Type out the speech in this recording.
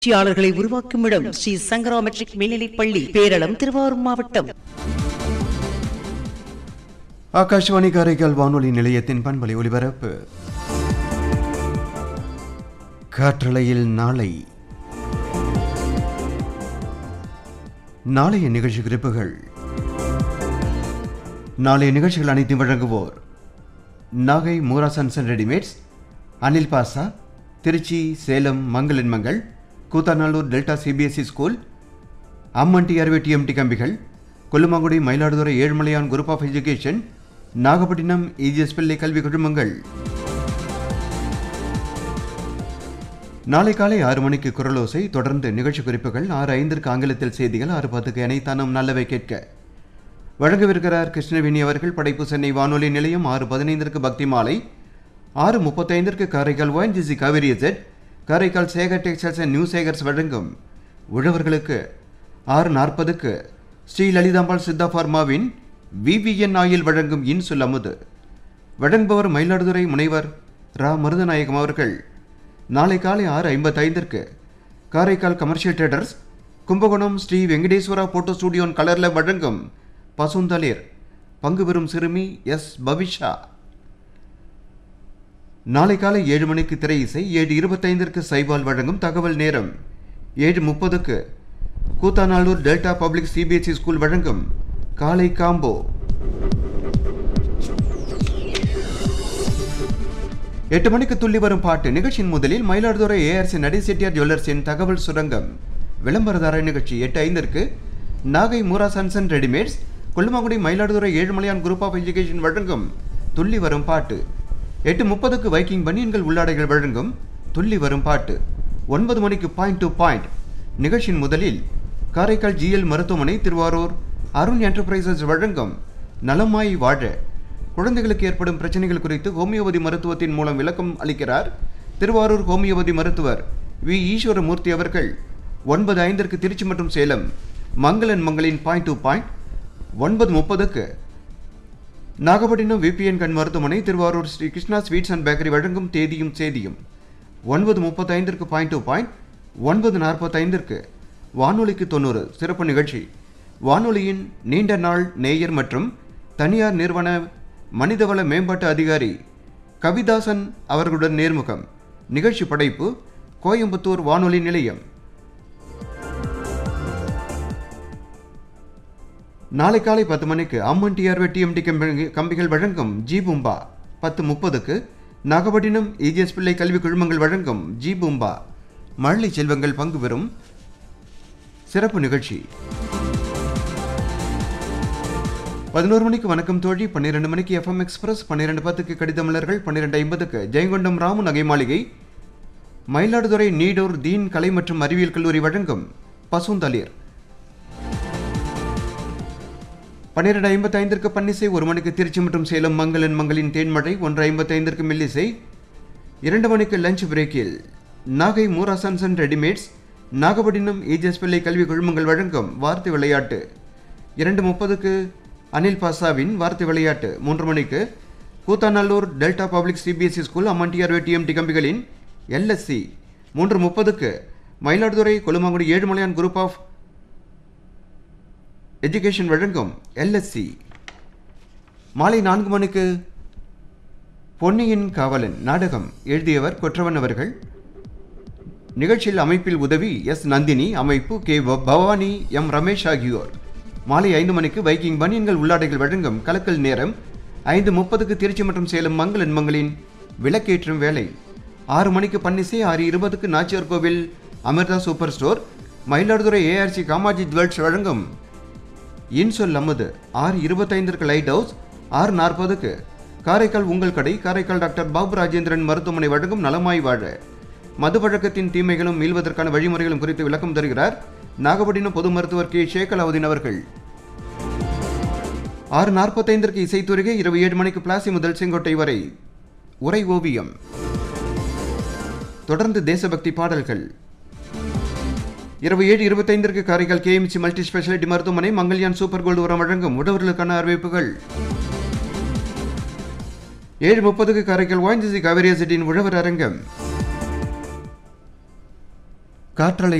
வெற்றியாளர்களை உருவாக்கும் இடம் ஸ்ரீ சங்கரா மெட்ரிக் மேல்நிலைப் பள்ளி பேரளம் திருவாரூர் மாவட்டம் ஆகாஷ்வாணி காரைக்கால் வானொலி நிலையத்தின் பண்பலை ஒலிபரப்பு காற்றலையில் நாளை நாளைய நிகழ்ச்சி குறிப்புகள் நாளைய நிகழ்ச்சிகள் அனைத்தையும் வழங்குவோர் நாகை மூரா சன்சன் ரெடிமேட்ஸ் அனில் பாசா திருச்சி சேலம் மங்களன் Mangal Koothanallur delta CBSE school அம்மன்டி அறுவை டிஎம்டி கம்பிகள் Kollumangudi Mayiladuthurai Ezhumalaiyan group of education Nagapattinam EGS Pillai கல்வி குழுமங்கள் நாளை காலை ஆறு மணிக்கு குரலோசை தொடர்ந்து நிகழ்ச்சி குறிப்புகள் ஆறு ஐந்திற்கு ஆங்கிலத்தில் செய்திகள் ஆறு பத்துக்கு இணைத்தானும் நல்லவை கேட்க வழங்கவிருக்கிறார் கிருஷ்ணவேணி அவர்கள் படைப்பு சென்னை வானொலி நிலையம் ஆறு பதினைந்திற்கு பக்தி மாலை ஆறு முப்பத்தைந்திற்கு Karaikal ONGC Cauvery asset Karaikal Sekar textiles and new Sekars வழங்கும் உழவர்களுக்கு ஆறு நாற்பதுக்கு ஸ்ரீ லலிதாம்பாள் சித்தா ஃபார்மாவின் விவிஎன் ஆயில் வழங்கும் இன்சுல் அமுது வழங்குபவர் மயிலாடுதுறை முனைவர் ரா மருதநாயகம் அவர்கள் நாளை காலை ஆறு ஐம்பத்தைந்திற்கு Karaikal commercial traders Kumbakonam Sri Venkateswara photo studio கலரில் வழங்கும் பசுந்தளிர் பங்கு பெறும் சிறுமி எஸ் பவிஷா நாளை காலை ஏழு மணிக்கு திரை இசை ஏழு இருபத்தைந்திற்கு சைபால் வழங்கும் தகவல் நேரம் ஏழு முப்பதுக்கு Koothanallur delta public CBSE school வழங்கும் காலை காம்போ எட்டு மணிக்கு துள்ளி வரும் பாட்டு நிகழ்ச்சியின் முதலில் மயிலாடுதுறை ஏஆர்சி நடிசெட்டியார் ஜுவல்லர்ஸின் தகவல் சுரங்கம் விளம்பரதார நிகழ்ச்சி எட்டு ஐந்திற்கு நாகை மூரா சன்சன் readymades Kollumangudi Mayiladuthurai Ezhumalaiyan group of education வழங்கும் துள்ளி வரும் பாட்டு எட்டு முப்பதுக்கு வைக்கிங் பனியன்கள் உள்ளாடைகள் வழங்கும் துள்ளி வரும் பாட்டு ஒன்பது மணிக்கு பாயிண்ட் டு பாயிண்ட் நிகழ்ச்சியின் முதலில் காரைக்கால் ஜிஎல் மருத்துவமனை திருவாரூர் அருண் என்டர்பிரைசஸ் வழங்கும் நலமாய் வாழ குழந்தைகளுக்கு ஏற்படும் பிரச்சனைகள் குறித்து ஹோமியோபதி மருத்துவத்தின் மூலம் விளக்கம் அளிக்கிறார் திருவாரூர் ஹோமியோபதி மருத்துவர் வி ஈஸ்வரமூர்த்தி அவர்கள் ஒன்பது ஐந்திற்கு திருச்சி மற்றும் சேலம் மங்களன் மங்களின் பாயிண்ட் டு பாயிண்ட் ஒன்பது முப்பதுக்கு நாகப்பட்டினம் விபிஎன் கண் மருத்துவமனை Thiruvarur Sri Krishna sweets and bakery வழங்கும் தேதியும் சேதியும் ஒன்பது முப்பத்தைந்திற்கு பாயிண்ட் டு பாயிண்ட் ஒன்பது நாற்பத்தைந்திற்கு வானொலிக்கு தொண்ணூறு சிறப்பு நிகழ்ச்சி வானொலியின் நீண்ட நாள் நேயர் மற்றும் தனியார் நிறுவன மனிதவள மேம்பாட்டு அதிகாரி கவிதாசன் அவர்களுடன் நேர்முகம் நிகழ்ச்சி படைப்பு கோயம்புத்தூர் வானொலி நிலையம் நாளை காலை பத்து மணிக்கு அம்மன் டிஆர்வே டிஎம்டி கம்பி கம்பிகள் வழங்கும் ஜி பூம்பா பத்து முப்பதுக்கு நாகப்பட்டினம் இஜிஎஸ் பிள்ளை கல்வி குழுமங்கள் வழங்கும் ஜி பூம்பா மழலை செல்வங்கள் பங்கு பெறும் சிறப்பு நிகழ்ச்சி பதினோரு மணிக்கு வணக்கம் தோழி பன்னிரெண்டு மணிக்கு எஃப்எம் எக்ஸ்பிரஸ் பன்னிரெண்டு பத்துக்கு கடிதமலர்கள் பன்னிரெண்டு ஐம்பதுக்கு ஜெயங்கொண்டம் ராமு நகை மாளிகை மயிலாடுதுறை நீடூர் தீன் கலை மற்றும் அறிவியல் கல்லூரி வழங்கும் பசுந்தளிர் பன்னிரெண்டு ஐம்பத்தைந்திற்கு பன்னிசை ஒரு மணிக்கு திருச்சி மற்றும் சேலம் மங்களன் மங்களின் தேன்மழை ஒன்று ஐம்பத்தைந்திற்கு மில்லிசை இரண்டு மணிக்கு லஞ்ச் பிரேக்கில் நாகை மூரா சன்சன் ரெடிமேட்ஸ் நாகப்பட்டினம் ஏஜஸ் பிள்ளை கல்வி குழுமங்கள் வழங்கும் வார்த்தை விளையாட்டு இரண்டு முப்பதுக்கு அனில் பாசாவின் வார்த்தை விளையாட்டு மூன்று மணிக்கு Koothanallur delta public CBSE school அம்மன்டிஆர் டிஎம்டி கம்பிகளின் எல்எஸ்சி மூன்று முப்பதுக்கு Mayiladuthurai Kollumangudi Ezhumalaiyan group of education வழங்கும் எல்எஸ்சி மாலை நான்கு மணிக்கு பொன்னியின் காவலன் நாடகம் எழுதியவர் கொற்றவன் அவர்கள் நிகழ்ச்சியில் அமைப்பில் உதவி எஸ் நந்தினி அமைப்பு கே ப- பவானி எம் ரமேஷ் ஆகியோர் மாலை ஐந்து மணிக்கு வைக்கிங் பனியன்கள் உள்ளாடைகள் வழங்கும் கலக்கல் நேரம் ஐந்து முப்பதுக்கு திருச்சி மற்றும் சேலம் மங்களன் மங்களின் விளக்கேற்றும் வேலை ஆறு மணிக்கு பன்னிசை ஆறு இருபதுக்கு Nachiyar Kovil Amirtha super store Mayiladuthurai ARC காமாஜி ஜுவல்ஸ் வழங்கும் இன்சொல் அமுது ஆறு இருபத்தைந்திற்கு லைட் ஹவுஸ் ஆறு நாற்பதுக்கு காரைக்கால் உங்கள் கடை காரைக்கால் டாக்டர் பாபு ராஜேந்திரன் மருத்துவமனை வழங்கும் நலமாய் வாழ மது பழக்கத்தின் தீமைகளும் மீள்வதற்கான வழிமுறைகளும் குறித்து விளக்கம் தருகிறார் நாகப்பட்டினம் பொது மருத்துவர் கே ஷேக் அலாவுதீன் அவர்கள் ஆறு நாற்பத்தைந்திற்கு இசைத்துறைகை இரவு ஏழு மணிக்கு பிளாசி முதல் செங்கோட்டை வரை உரை ஓவியம் தொடர்ந்து தேசபக்தி பாடல்கள் இரவு ஏழு இருபத்தைந்திற்கு காரைக்கால் கேஎம்சி மல்டி ஸ்பெஷாலிட்டி மருத்துவமனை மங்கல்யான் சூப்பர் கோல்டு உரம் வழங்கும் உழவர்களுக்கான அறிவிப்புகள் ஏழு முப்பதுக்கு காரைக்கால் வாய்ந்திசி காவேரியா சிட்டியின் உழவர் அரங்கம் காற்றலை